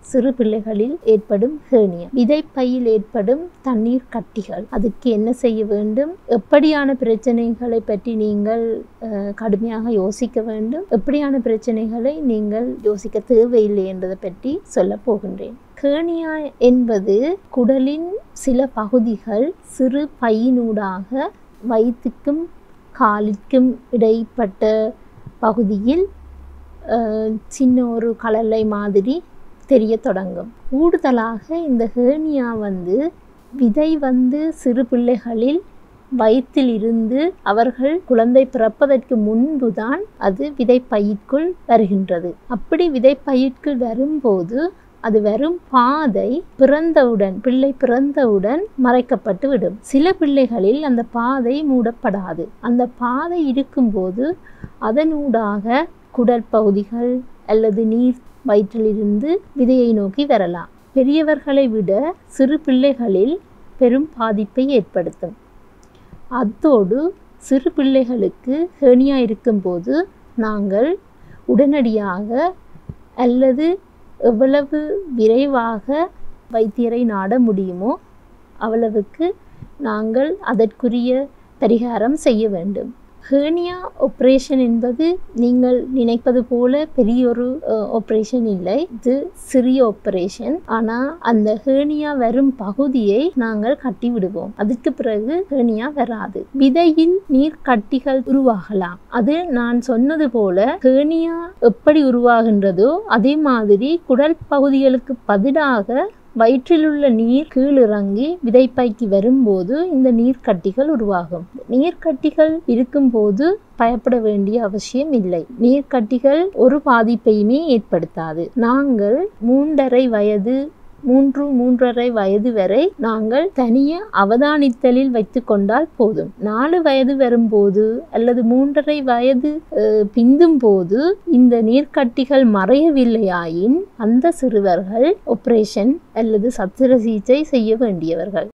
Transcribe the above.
சிறு பிள்ளைகளில் ஏற்படும் ஹேர்னியா விதைப்பையில் ஏற்படும் தண்ணீர் கட்டிகள் அதுக்கு என்ன செய்ய வேண்டும் எப்படியான பிரச்சனைகளை பற்றி நீங்கள் அஹ், கடுமையாக யோசிக்க வேண்டும் எப்படியான பிரச்சனைகளை நீங்கள் யோசிக்க தேவையில்லை என்பதை பற்றி சொல்ல போகின்றேன் ஹேர்னியா என்பது குடலின் சில பகுதிகள் சிறு பையினூடாக வயிற்றுக்கும் காலிற்கும் இடைப்பட்ட பகுதியில் அஹ், சின்ன ஒரு கலலை மாதிரி தெரிய தொடங்கும் கூடுதலாக இந்த ஹேர்னியா வந்து விதை வந்து சிறு பிள்ளைகளில் வயிற்றில் இருந்து அவர்கள் குழந்தை பிறப்பதற்கு முன்புதான் அது விதைப்பையிற்குள் வருகின்றது அப்படி விதைப்பையிற்குள் வரும்போது அது வரும் பாதை பிறந்தவுடன் பிள்ளை பிறந்தவுடன் மறைக்கப்பட்டு விடும் சில பிள்ளைகளில் அந்த பாதை மூடப்படாது அந்த பாதை இருக்கும்போது அதனூடாக குடல் பகுதிகள் அல்லது நீர் வயிற்றிலிருந்து விதையை நோக்கி வரலாம் பெரியவர்களை விட சிறு பிள்ளைகளில் பெரும் பாதிப்பை ஏற்படுத்தும் அத்தோடு சிறு பிள்ளைகளுக்கு ஹேர்னியா இருக்கும்போது நாங்கள் உடனடியாக அல்லது எவ்வளவு விரைவாக வைத்தியரை நாட முடியுமோ அவ்வளவுக்கு நாங்கள் அதற்குரிய பரிகாரம் செய்ய வேண்டும் ஹேர்னியா ஆப்ரேஷன் என்பது நீங்கள் நினைப்பது போல பெரிய ஒரு ஆப்ரேஷன் இல்லை இது சிறிய ஆப்ரேஷன் ஆனால் அந்த ஹேர்னியா வரும் பகுதியை நாங்கள் கட்டி விடுவோம் அதுக்கு பிறகு ஹேர்னியா வராது விதையில் நீர் கட்டிகள் உருவாகலாம் அது நான் சொன்னது போல ஹேர்னியா எப்படி உருவாகின்றதோ அதே மாதிரி குடல் பகுதிகளுக்கு பதிலாக வயிற்றிலுள்ள நீர் கீழிறங்கி விதைப்பைக்கு வரும்போது இந்த நீர்க்கட்டிகள் உருவாகும் நீர்க்கட்டிகள் இருக்கும்போது பயப்பட வேண்டிய அவசியம் இல்லை நீர்க்கட்டிகள் ஒரு பாதிப்பையுமே ஏற்படுத்தாது நாங்கள் மூன்றரை வயது மூன்று மூன்றரை வயது வரை நாங்கள் தனிய அவதானித்தலில் வைத்து கொண்டால் போதும் நாலு வயது வரும்போது அல்லது மூன்றரை வயது அஹ், பிந்தும் போது இந்த நீர்க்கட்டிகள் மறையவில்லையாயின் அந்த சிறுவர்கள் ஆபரேஷன் அல்லது சத்திர சிகிச்சை செய்ய வேண்டியவர்கள்